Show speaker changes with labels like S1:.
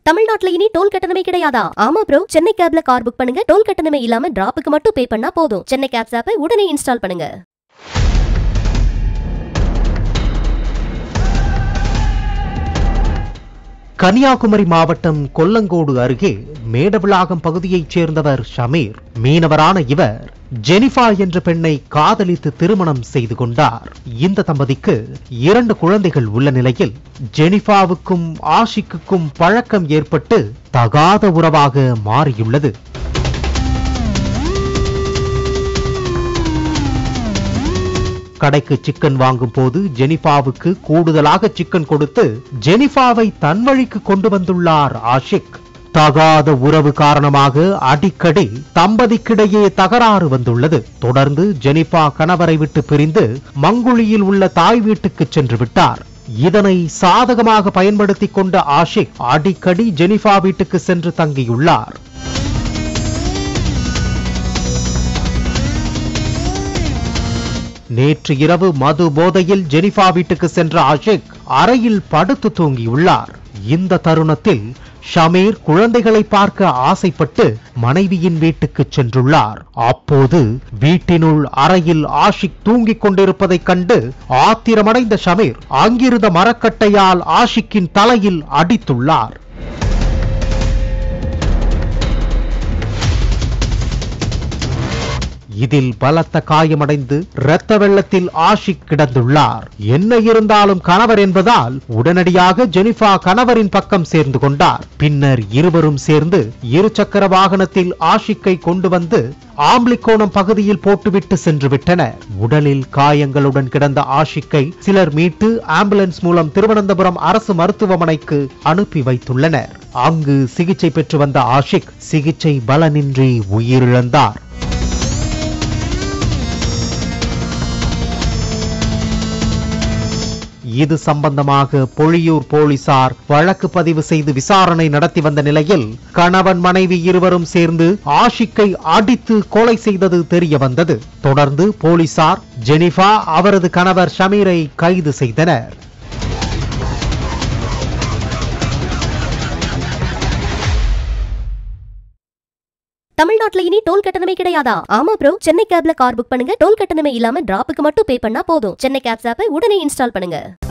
S1: தமிழ்நாட்டுல இனி டோல் கட்டணமே கிடையாதா ஆமா ப்ரோ சென்னை கேப்ல கார் புக் பண்ணுங்க டோல் கட்டணமே இல்லாம டிராப்புக்கு மட்டும் பே பண்ணா போதும் சென்னை கேப்ஸ் ஆப்பை உடனே இன்ஸ்டால் பண்ணுங்க
S2: கன்னியாகுமரி மாவட்டம் கொல்லங்கோடு அருகே மேடவிளாகம் பகுதியைச் சேர்ந்தவர் ஷமீர் மீனவரான இவர் ஜெனிஃபா என்ற பெண்ணை காதலித்து திருமணம் செய்து கொண்டார் இந்த தம்பதிக்கு இரண்டு குழந்தைகள் உள்ள நிலையில் ஜெனிஃபாவுக்கும் ஆஷிக்குக்கும் பழக்கம் ஏற்பட்டு தகாத உறவாக மாறியுள்ளது கடைக்கு சிக்கன் வாங்கும் போது ஜெனிஃபாவுக்கு கூடுதலாக சிக்கன் கொடுத்து ஜெனிஃபாவை தன் வழிக்கு கொண்டு வந்துள்ளார் ஆஷிக் தகாத உறவு காரணமாக அடிக்கடி தம்பதிக்கிடையே தகராறு வந்துள்ளது தொடர்ந்து ஜெனிஃபா கணவரை விட்டு பிரிந்து மங்குழியில் உள்ள தாய் வீட்டுக்கு சென்று விட்டார் இதனை சாதகமாக பயன்படுத்திக் கொண்ட ஆஷிக் அடிக்கடி ஜெனிஃபா வீட்டுக்கு சென்று தங்கியுள்ளார் நேற்று இரவு மது போதையில் ஜெனிஃபா வீட்டுக்கு சென்ற ஆஷிக் அறையில் படுத்து தூங்கியுள்ளார் இந்த தருணத்தில் ஷமீர் குழந்தைகளை பார்க்க ஆசைப்பட்டு மனைவியின் வீட்டுக்கு சென்றுள்ளார் அப்போது வீட்டினுள் அறையில் ஆஷிக் தூங்கிக் கொண்டிருப்பதைக் கண்டு ஆத்திரமடைந்த ஷமீர் அங்கிருந்த மரக்கட்டையால் ஆஷிக்கின் தலையில் அடித்துள்ளார் இதில் பலத்த காயமடைந்து இரத்த வெள்ளத்தில் ஆஷிக் கிடந்துள்ளார் என்ன இருந்தாலும் கணவர் என்பதால் உடனடியாக ஜெனிஃபா கணவரின் பக்கம் சேர்ந்து கொண்டார் பின்னர் இருவரும் சேர்ந்து இருசக்கர வாகனத்தில் ஆஷிக்கை கொண்டு வந்து ஆம்லிக்கோணம் பகுதியில் போட்டுவிட்டு சென்று விட்டனர் உடலில் காயங்களுடன் கிடந்த ஆஷிக்கை சிலர் மீட்டு ஆம்புலன்ஸ் மூலம் திருவனந்தபுரம் அரசு மருத்துவமனைக்கு அனுப்பி வைத்துள்ளனர் அங்கு சிகிச்சை பெற்று வந்த ஆஷிக் சிகிச்சை பலனின்றி உயிரிழந்தார் இது சம்பந்தமாக பொழியூர் போலீசார் வழக்கு பதிவு செய்து விசாரணை நடத்தி வந்த நிலையில் கணவன் மனைவி இருவரும் சேர்ந்து ஆஷிக்கை அடித்து கொலை செய்தது தெரிய வந்தது தொடர்ந்து போலீசார் ஜெனிஃபா அவரது கணவர் ஷமீரை கைது செய்தனர்
S1: தமிழ்நாட்டுல இனி டோல் கட்டணமே கிடையாதா ஆமா ப்ரோ சென்னை கேப்ல கார் புக் பண்ணுங்க டோல் கட்டணமே இல்லாம டிராப்புக்கு மட்டும் பே பண்ணா போதும் சென்னை கேப்ஸ் ஆப்பை உடனே இன்ஸ்டால் பண்ணுங்க